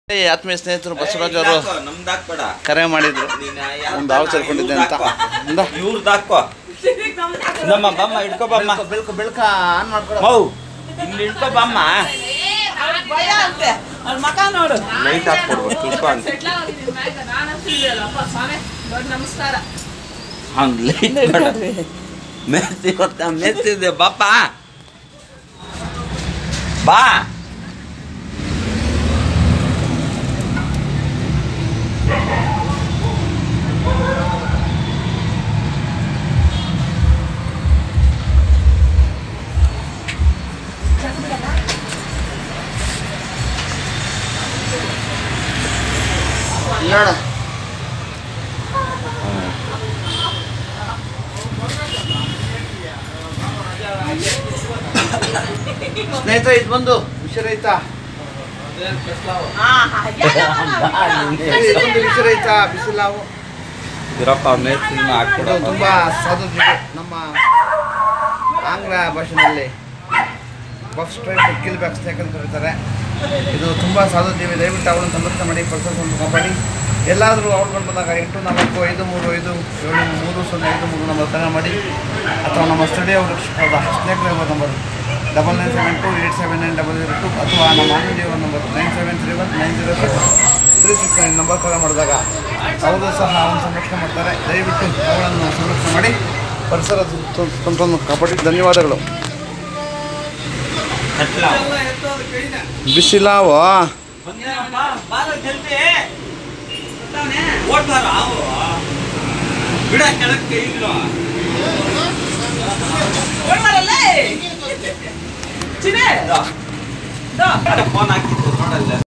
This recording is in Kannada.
ಈ ಆತ್ಮೀಯ ಸ್ನೇಹಿತರು ಬಸವರಾಜ್ ಅವರು ನಮ್ದು ಹಾಕ್ಬೇಡ ಕರೆ ಮಾಡಿದ್ರು ಒಂದು ಹಾವು ಸೇರ್ಕೊಂಡಿದ್ದೆ ಅಂತ ಇಂದ. ಇವ್ರದ್ದು ಹಾಕೋ ನಮ್ಮ ಬಮ್ಮ ಹಿಡ್ಕೊ ಬಮ್ಮ ಬೆಳ್ಕ ಬೆಳ್ಕ ಬೆಳ್ಕ ಆನ್ ಮಾಡ್ಕೊಳ ಮೌ ಇಲ್ಲಿ ಹಿಡ್ಕೊ ಬಮ್ಮ ಭಯ ಅಂತೆ ಅವ್ಳ ಮಕ ನೋಡು ಲೈಟ್ ಹಾಕ್ಕೊಡ್ಬೇಕು ಹಿಡ್ಕೊ ಅಂತ ನಮಸ್ಕಾರ ಹಂಗ್ ಲೈಟ್ ಬೇಡ ಮೆತ್ತಿ ಗೊತ್ತಾ ಮೆತ್ತಿದೆ ಬಾಪ ಬಾ ನೋಡ ಸ್ನೇಹಿತರೆ ಇದು ಬಂದು ವಿಷರಹಿತ ಇದು ಬಂದು ವಿಷರಹಿತ ಬಿಸಿಲಾವು ಇರಪ್ಪ ಮೆತ್ತಿನ ಇದು ಹಾಕ್ಕೊಡ ತುಂಬಾ ಸಾಧು ಜೀವಿ ನಮ್ಮ ಆಂಗ್ಲ ಭಾಷೆಯಲ್ಲಿ buff stripe keelback snake ಅಂತ ಕರೀತಾರೆ ಇದು ತುಂಬ ಸಾಧು ಜೀವಿ ದಯವಿಟ್ಟು ಅವಳನ್ನು ಸಂರಕ್ಷಣೆ ಮಾಡಿ ಪರಿಸರವನ್ನು ಕಾಪಾಡಿ ಎಲ್ಲಾದರೂ ಅವ್ರುಗಳು ಬಂದಾಗ ಎಂಟು ನಾಲ್ಕು ಐದು ಮೂರು ಐದು ಏಳು ಮೂರು ಸೊನ್ನೆ ಐದು ಮೂರು ನಂಬರ್ ತಗ ಮಾಡಿ ಅಥವಾ ನಮ್ಮ ಸ್ಟುಡಿಯೋ ವೃಕ್ಷದ snake number double nine seven two eight seven nine double zero two ಅಥವಾ ನಮ್ಮ ಆಂಗ್ಲ number nine seven three one nine zero three six nine number ಕರೆ ಮಾಡಿದಾಗ ಅವರು ಸಹ ಅವನು ಸಂರಕ್ಷಣೆ ಮಾಡ್ತಾರೆ ದಯವಿಟ್ಟು ಅವುಗಳನ್ನು ಸಂರಕ್ಷಣೆ ಮಾಡಿ ಪರಿಸರ ತಂತ್ರವನ್ನು ಕಾಪಾಡಿ ಧನ್ಯವಾದಗಳು ಬಿಸಿಲಾವ ಬಿಡ ಕೆಳಕ್ಕೆ ಈಗಲೂ ಚಿನೇ ಫೋನ್ ಹಾಕಿತ್ತು ನೋಡಲ್ಲ